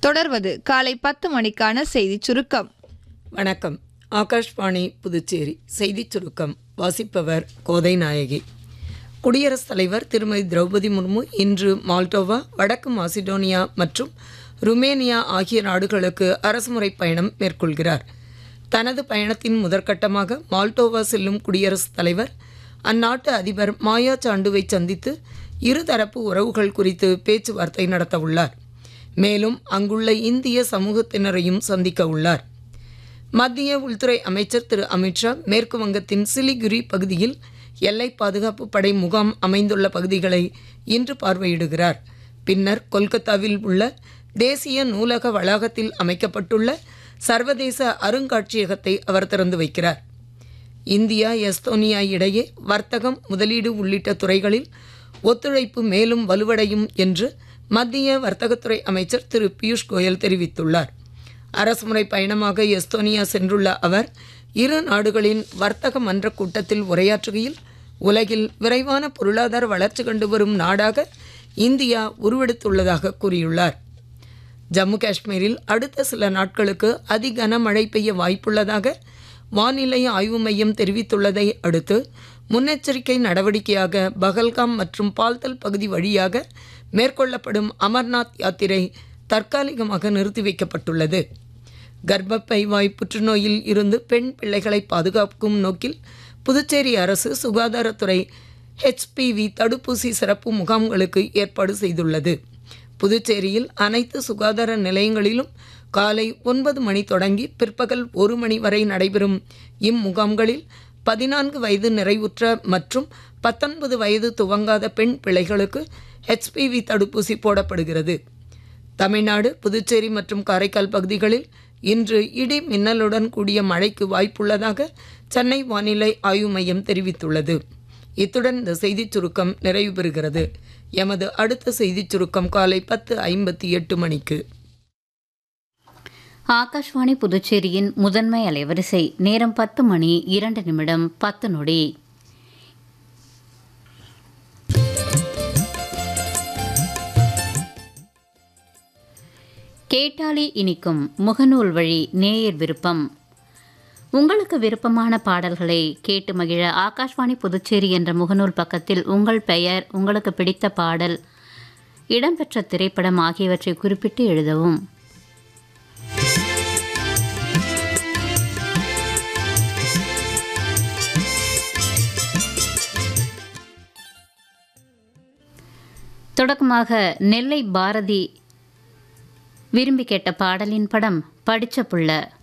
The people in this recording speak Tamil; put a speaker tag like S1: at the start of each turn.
S1: தொடர்வது காலை பத்து மணிக்கான செய்திச் சுருக்கம்
S2: வணக்கம் ஆகாஷ்வாணி புதுச்சேரி செய்திச் சுருக்கம் வாசிப்பவர் கோதை நாயகி குடியரசுத் தலைவர் திருமதி திரௌபதி முர்மு இன்று மால்டோவா வடக்கு மாசிடோனியா மற்றும் ருமேனியா ஆகிய நாடுகளுக்கு அரசுமுறை பயணம் மேற்கொள்கிறார் தனது பயணத்தின் முதற்கட்டமாக மால்டோவா செல்லும் குடியரசுத் தலைவர் அந்நாட்டு அதிபர் மாயா சாண்டுவை சந்தித்து இருதரப்பு உறவுகள் குறித்து பேச்சுவார்த்தை நடத்த உள்ளார் மேலும் அங்குள்ள இந்திய சமூகத்தினரையும் சந்திக்க உள்ளார் மத்திய உள்துறை அமைச்சர் திரு அமித்ஷா மேற்கு வங்கத்தின் சிலிகுரி பகுதியில் எல்லை பாதுகாப்பு படை முகாம் அமைந்துள்ள பகுதிகளை இன்று பார்வையிடுகிறார் பின்னர் கொல்கத்தாவில் உள்ள தேசிய நூலக வளாகத்தில் அமைக்கப்பட்டுள்ள சர்வதேச அருங்காட்சியகத்தை அவர் திறந்து வைக்கிறார் இந்தியா எஸ்தோனியா இடையே வர்த்தகம் முதலீடு உள்ளிட்ட துறைகளில் ஒத்துழைப்பு மேலும் வலுவடையும் என்று மத்திய வர்த்தகத்துறை அமைச்சர் திரு பியூஷ் கோயல் தெரிவித்துள்ளார் அரசுமுறை பயணமாக எஸ்தோனியா சென்றுள்ள அவர் இரு நாடுகளின் வர்த்தக மன்ற கூட்டத்தில் உரையாற்றுகையில் உலகில் விரைவான பொருளாதார வளர்ச்சி கண்டு வரும் நாடாக இந்தியா உருவெடுத்துள்ளதாக கூறியுள்ளார் ஜம்மு காஷ்மீரில் அடுத்த சில நாட்களுக்கு அதி கனமழை பெய்ய வாய்ப்புள்ளதாக வானிலை ஆய்வு மையம் தெரிவித்துள்ளதை அடுத்து முன்னெச்சரிக்கை நடவடிக்கையாக பகல்காம் மற்றும் பால்தல் பகுதி வழியாக மேற்கொள்ளப்படும் அமர்நாத் யாத்திரை தற்காலிகமாக நிறுத்தி வைக்கப்பட்டுள்ளது கர்ப்பப்பை வாய் புற்றுநோயில் இருந்து பெண் பிள்ளைகளை பாதுகாக்கும் நோக்கில் புதுச்சேரி அரசு சுகாதாரத்துறை ஹெச்பிவி தடுப்பூசி சிறப்பு முகாம்களுக்கு ஏற்பாடு செய்துள்ளது புதுச்சேரியில் அனைத்து சுகாதார நிலையங்களிலும் காலை ஒன்பது மணி தொடங்கி பிற்பகல் ஒரு மணி வரை நடைபெறும் இம்முகாம்களில் பதினான்கு வயது நிறைவுற்ற மற்றும் பத்தொன்பது வயது துவங்காத பெண் பிள்ளைகளுக்கு ஹெச்பிவி தடுப்பூசி போடப்படுகிறது தமிழ்நாடு புதுச்சேரி மற்றும் காரைக்கால் பகுதிகளில் இன்று இடி மின்னலுடன் கூடிய மழைக்கு வாய்ப்புள்ளதாக சென்னை வானிலை ஆய்வு மையம் தெரிவித்துள்ளது இத்துடன் இந்த செய்திச் சுருக்கம் நிறைவு பெறுகிறது எமது அடுத்த செய்திச் சுருக்கம் காலை பத்து ஐம்பத்தி எட்டு மணிக்கு
S3: ஆகாஷ்வாணி புதுச்சேரியின் முதன்மை அலைவரிசை நேரம் பத்து மணி இரண்டு நிமிடம் பத்து நொடி கேட்டாலே இனிக்கும் முகநூல் வழி நேயர் விருப்பம் உங்களுக்கு விருப்பமான பாடல்களை கேட்டு மகிழ ஆகாஷ்வாணி புதுச்சேரி என்ற முகநூல் பக்கத்தில் உங்கள் பெயர் உங்களுக்கு பிடித்த பாடல் இடம்பெற்ற திரைப்படம் ஆகியவற்றை குறிப்பிட்டு எழுதவும் தொடக்கமாக நெல்லை பாரதி விரும்பி கேட்ட பாடலின் படம் படிச்ச புள்ள